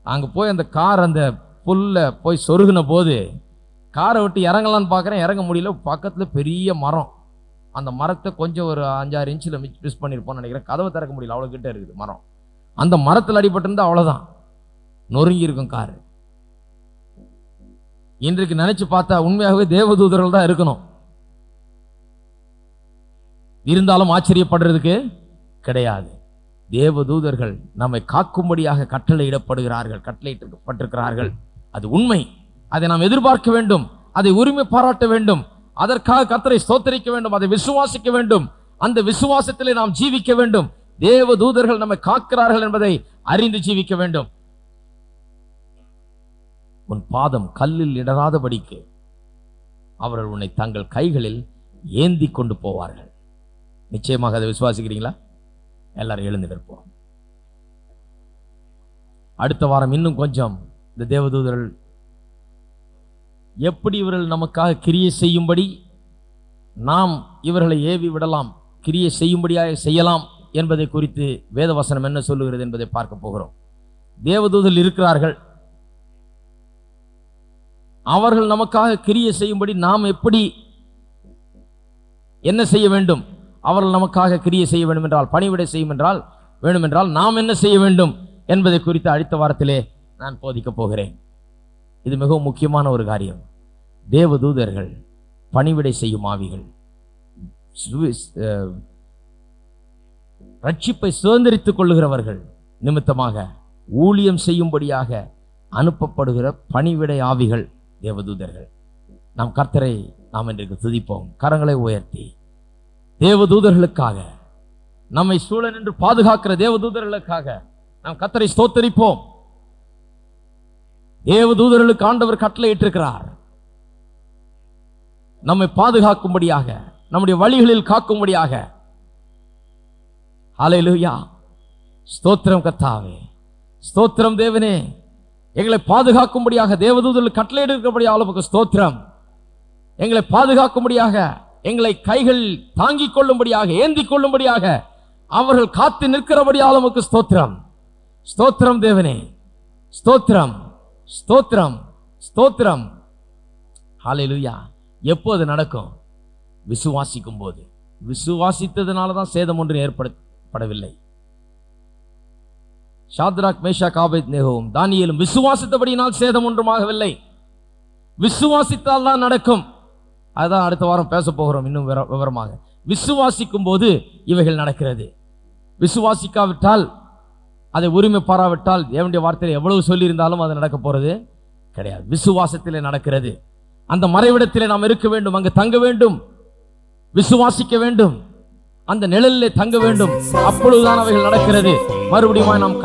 அங்கே போய் அந்த கார் அந்த புல்ல போய் சொருகின போது காரை விட்டு இறங்கலான்னு பார்க்குறேன் இறங்க முடியல பக்கத்தில் பெரிய மரம் அந்த மரத்தை கொஞ்சம் ஒரு அஞ்சாறு இன்ச்சில் மிஸ் மிஸ் பண்ணியிருப்போம்னு நினைக்கிறேன் கதவை திறக்க முடியல அவ்வளோ கிட்ட இருக்குது மரம் அந்த மரத்தில் அடிபட்டிருந்தா அவ்வளோதான் நொறுங்கி இருக்கும் காரு இன்றைக்கு நினைச்சு பார்த்தா உண்மையாகவே தேவதூதர்கள் தான் இருக்கணும் இருந்தாலும் ஆச்சரியப்படுறதுக்கு கிடையாது தேவதூதர்கள் நம்மை காக்கும்படியாக கட்டளையிடப்படுகிறார்கள் கட்டளையிடப்பட்டிருக்கிறார்கள் அது உண்மை அதை நாம் எதிர்பார்க்க வேண்டும் அதை உரிமை பாராட்ட வேண்டும் அதற்காக கத்தரை ஸ்தோத்தரிக்க வேண்டும் அதை விசுவாசிக்க வேண்டும் அந்த விசுவாசத்திலே நாம் ஜீவிக்க வேண்டும் தேவ தூதர்கள் நம்மை காக்கிறார்கள் என்பதை அறிந்து ஜீவிக்க வேண்டும் உன் பாதம் கல்லில் இடராதபடிக்கு அவர்கள் உன்னை தங்கள் கைகளில் ஏந்தி கொண்டு போவார்கள் நிச்சயமாக அதை விசுவாசிக்கிறீங்களா எல்லாரும் எழுந்து நிற்போம் அடுத்த வாரம் இன்னும் கொஞ்சம் இந்த தேவதூதர்கள் எப்படி இவர்கள் நமக்காக கிரியை செய்யும்படி நாம் இவர்களை ஏவி விடலாம் கிரியை செய்யும்படியாக செய்யலாம் என்பதை குறித்து வேதவசனம் என்ன சொல்லுகிறது என்பதை பார்க்க போகிறோம் தேவதூதர்கள் இருக்கிறார்கள் அவர்கள் நமக்காக கிரியை செய்யும்படி நாம் எப்படி என்ன செய்ய வேண்டும் அவர்கள் நமக்காக கிரியை செய்ய வேண்டும் என்றால் பணிவிடை செய்யும் என்றால் வேண்டும் என்றால் நாம் என்ன செய்ய வேண்டும் என்பதை குறித்து அடுத்த வாரத்திலே நான் போதிக்கப் போகிறேன் இது மிகவும் முக்கியமான ஒரு காரியம் தேவதூதர்கள் பணிவிடை செய்யும் ஆவிகள் சு- அஹ், ரட்சிப்பை சுதந்திரித்துக் கொள்ளுகிறவர்கள் நிமித்தமாக ஊழியம் செய்யும்படியாக அனுப்பப்படுகிற பணிவிடை ஆவிகள் தேவதூதர்கள் நாம் கர்த்தரை நாம் இன்றைக்கு துதிப்போம் கரங்களை உயர்த்தி தேவதூதர்களுக்காக நம்மை சூழ நின்று பாதுகாக்கிற தேவதூதர்களுக்காக நாம் கர்த்தரை ஸ்தோத்தரிப்போம் தேவதூதர்களுக்கு ஆண்டவர் கட்டளையிட்டிருக்கிறார் நம்மை பாதுகாக்கும்படியாக நம்முடைய வழிகளில் காக்கும்படியாக ஹalleluya ஸ்தோத்திரம் கத்தாவே ஸ்தோத்திரம் தேவனே எங்களை பாதுகாக்கும்படியாக தேவதூதர்கள் கட்டளையிட்டிருக்கிறபடியாக உமக்கு ஸ்தோத்திரம் எங்களை பாதுகாக்கும்படியாக எங்களை கைகள் தாங்கிக் கொள்ளும்படியாக ஏந்திக் கொள்ளும்படியாக அவர்கள் காத்து நிற்கிறபடியால் உமக்கு ஸ்தோத்திரம் ஸ்தோத்திரம் தேவனே ஸ்தோத்திரம் ஸ்தோத்திரம் ஸ்தோத்திரம் ஹalleluya எப்போ அது நடக்கும் விசுவாசிக்கும் போது விசுவாசித்ததுனால தான் சேதம் ஒன்று ஏற்படப்படவில்லை ஷாத்ராக் மேஷாக் ஆபேத் நேகவும் தானியேலும் விசுவாசித்தபடியினால் சேதம் ஒன்றுமாகவில்லை விசுவாசித்தால் தான் நடக்கும் அதுதான் அடுத்த வாரம் பேச போகிறோம் இன்னும் விவர- விவரமாக விசுவாசிக்கும் போது இவைகள் நடக்கிறது விசுவாசிக்காவிட்டால் அதை உரிமை பாராவிட்டால் தேவனுடைய வார்த்தையில் எவ்வளவு சொல்லியிருந்தாலும் அது நடக்க போறது கிடையாது விசுவாசத்திலே நடக்கிறது அந்த மறைவிடத்திலே நாம் இருக்க வேண்டும் அங்கு தங்க வேண்டும் விசுவாசிக்க வேண்டும் அந்த நிழலிலே தங்க வேண்டும் அப்பொழுதுதான் அவைகள் நடக்கிறது மறுபடியும் நாம்